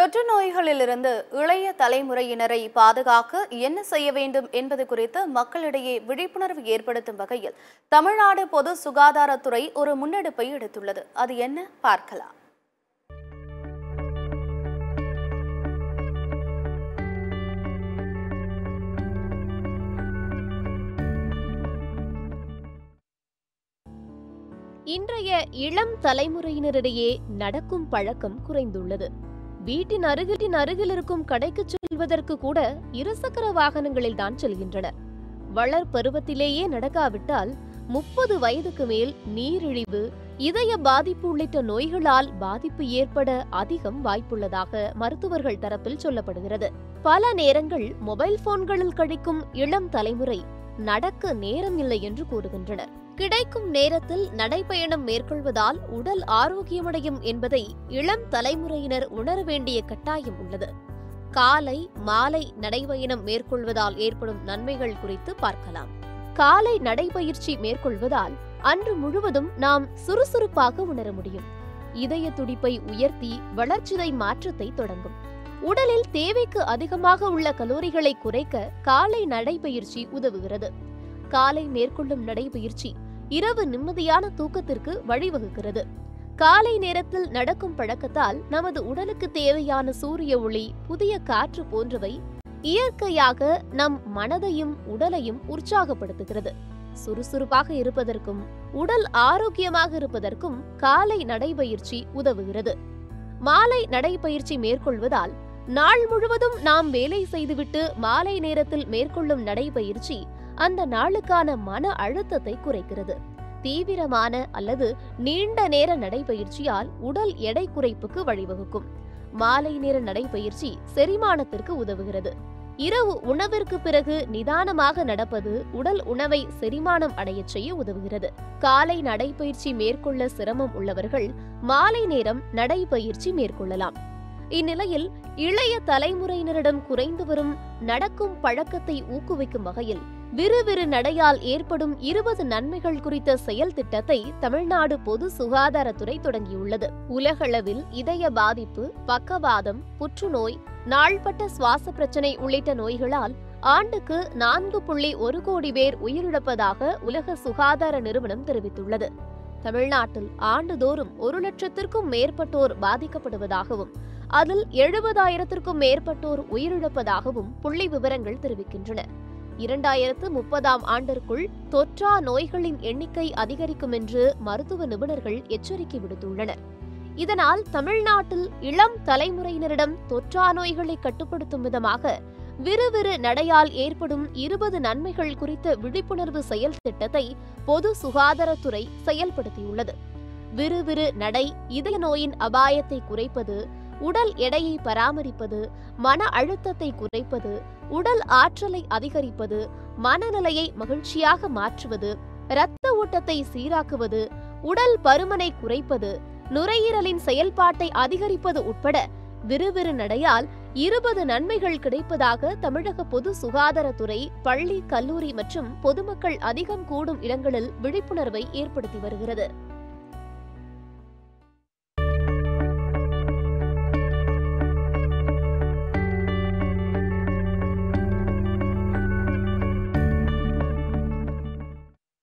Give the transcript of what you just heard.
தொற்று நோய்களிலிருந்து இளைய தலைமுறையினரை பாதுகாக்க என்ன செய்ய வேண்டும் என்பது குறித்து மக்களிடையே விழிப்புணர்வு ஏற்படுத்தும் வகையில் தமிழ்நாடு பொது சுகாதாரத்துறை ஒரு முன்னெடுப்பை எடுத்துள்ளது அது என்ன பார்க்கலாம் இன்றைய இளம் தலைமுறையினரிடையே நடக்கும் பழக்கம் குறைந்துள்ளது வீட்டின் அருகின் அருகில் இருக்கும் கடைக்கு செல்வதற்கு கூட இருசக்கர வாகனங்களில் தான் செல்கின்றனர் வளர் பருவத்திலேயே நடக்காவிட்டால் முப்பது வயதுக்கு மேல் நீரிழிவு இதய பாதிப்பு உள்ளிட்ட நோய்களால் பாதிப்பு ஏற்பட அதிகம் வாய்ப்புள்ளதாக மருத்துவர்கள் தரப்பில் சொல்லப்படுகிறது பல நேரங்கள் மொபைல் போன்களில் கழிக்கும் இளம் தலைமுறை நடக்க நேரம் இல்லை என்று கூறுகின்றனர் கிடைக்கும் நேரத்தில் நடைபயணம் மேற்கொள்வதால் உடல் ஆரோக்கியமடையும் என்பதை இளம் தலைமுறையினர் உணர வேண்டிய கட்டாயம் உள்ளது காலை மாலை நடைபயணம் மேற்கொள்வதால் ஏற்படும் நன்மைகள் குறித்து பார்க்கலாம் காலை நடைபயிற்சி மேற்கொள்வதால் அன்று முழுவதும் நாம் சுறுசுறுப்பாக உணர முடியும் இதய துடிப்பை உயர்த்தி வளர்ச்சிதை மாற்றத்தை தொடங்கும் உடலில் தேவைக்கு அதிகமாக உள்ள கலோரிகளை குறைக்க காலை நடைபயிற்சி உதவுகிறது காலை மேற்கொள்ளும் நடைபயிற்சி இரவு நிம்மதியான தூக்கத்திற்கு வழிவகுக்கிறது காலை நேரத்தில் நடக்கும் பழக்கத்தால் நமது உடலுக்கு தேவையான சூரிய ஒளி புதிய காற்று போன்றவை இயற்கையாக நம் மனதையும் உடலையும் உற்சாகப்படுத்துகிறது சுறுசுறுப்பாக இருப்பதற்கும் உடல் ஆரோக்கியமாக இருப்பதற்கும் காலை நடைபயிற்சி உதவுகிறது மாலை நடைபயிற்சி மேற்கொள்வதால் நாள் முழுவதும் நாம் வேலை செய்துவிட்டு மாலை நேரத்தில் மேற்கொள்ளும் நடைபயிற்சி அந்த நாளுக்கான மன அழுத்தத்தை குறைக்கிறது தீவிரமான அல்லது நீண்ட நேர நடைபயிற்சியால் உடல் எடை குறைப்புக்கு வழிவகுக்கும் மாலை நேர நடைபயிற்சி செரிமானத்திற்கு உதவுகிறது இரவு உணவிற்கு பிறகு நிதானமாக நடப்பது உடல் உணவை செரிமானம் அடையச் செய்ய உதவுகிறது காலை நடைபயிற்சி மேற்கொள்ள சிரமம் உள்ளவர்கள் மாலை நேரம் நடைபயிற்சி மேற்கொள்ளலாம் இந்நிலையில் இளைய தலைமுறையினரிடம் குறைந்து வரும் நடக்கும் பழக்கத்தை ஊக்குவிக்கும் வகையில் விறுவிறு நடையால் ஏற்படும் இருபது நன்மைகள் குறித்த செயல் திட்டத்தை தமிழ்நாடு பொது சுகாதாரத்துறை தொடங்கியுள்ளது உலகளவில் இதய பாதிப்பு பக்கவாதம் புற்றுநோய் நாள்பட்ட சுவாச பிரச்சனை உள்ளிட்ட நோய்களால் ஆண்டுக்கு நான்கு புள்ளி ஒரு கோடி பேர் உயிரிழப்பதாக உலக சுகாதார நிறுவனம் தெரிவித்துள்ளது தமிழ்நாட்டில் ஆண்டுதோறும் ஒரு லட்சத்திற்கும் மேற்பட்டோர் பாதிக்கப்படுவதாகவும் அதில் எழுபதாயிரத்திற்கும் மேற்பட்டோர் உயிரிழப்பதாகவும் புள்ளி விவரங்கள் தெரிவிக்கின்றன இரண்டாயிரத்து முப்பதாம் ஆண்டிற்குள் தொற்றா நோய்களின் எண்ணிக்கை அதிகரிக்கும் என்று மருத்துவ நிபுணர்கள் எச்சரிக்கை விடுத்துள்ளனர் இதனால் தமிழ்நாட்டில் இளம் தலைமுறையினரிடம் தொற்றா நோய்களை கட்டுப்படுத்தும் விதமாக விறுவிறு நடையால் ஏற்படும் இருபது நன்மைகள் குறித்த விழிப்புணர்வு செயல் திட்டத்தை பொது சுகாதாரத்துறை செயல்படுத்தியுள்ளது விறுவிறு நடை இதய நோயின் அபாயத்தை குறைப்பது உடல் எடையை பராமரிப்பது மன அழுத்தத்தை குறைப்பது உடல் ஆற்றலை அதிகரிப்பது மனநிலையை மகிழ்ச்சியாக மாற்றுவது இரத்த ஓட்டத்தை சீராக்குவது உடல் பருமனை குறைப்பது நுரையீரலின் செயல்பாட்டை அதிகரிப்பது உட்பட விறுவிறு நடையால் இருபது நன்மைகள் கிடைப்பதாக தமிழக பொது சுகாதாரத்துறை பள்ளி கல்லூரி மற்றும் பொதுமக்கள் அதிகம் கூடும் இடங்களில் விழிப்புணர்வை ஏற்படுத்தி வருகிறது